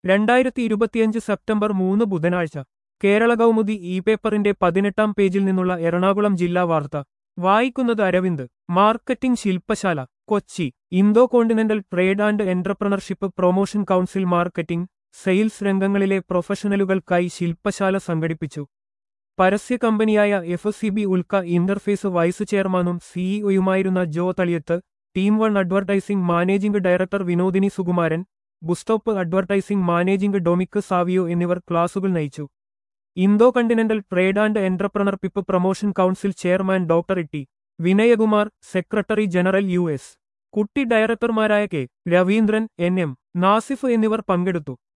രണ്ടായിരത്തി ഇരുപത്തിയഞ്ച് സെപ്റ്റംബർ മൂന്ന് ബുധനാഴ്ച കേരള കൗമുദി ഇ പേപ്പറിന്റെ പതിനെട്ടാം പേജിൽ നിന്നുള്ള എറണാകുളം ജില്ലാ വാർത്ത വായിക്കുന്നത് അരവിന്ദ് മാർക്കറ്റിംഗ് ശില്പശാല Kochi Indo continental trade and entrepreneurship promotion council marketing sales രംഗങ്ങളിലെ പ്രൊഫഷണലുകൾക്കായി ശില്പശാല സംഘടിപ്പിച്ചു പരസ്യ കമ്പനിയായ F C B Ulka interface vice ചെയർമാനും സിഇഒയുമായിരുന്ന Jo Thaliath team one advertising managing director Vinodini Sukumaran bus stop advertising managing Dominic Savio എന്നിവർ ക്ലാസുകൾ നയിച്ചു Indo continental trade and entrepreneurship promotion council chairman doctor Itty Vinayakumar secretary general U S Kutty ഡയറക്ടർമാരായ K Raveendran N M Nasif എന്നിവർ പങ്കെടുത്തു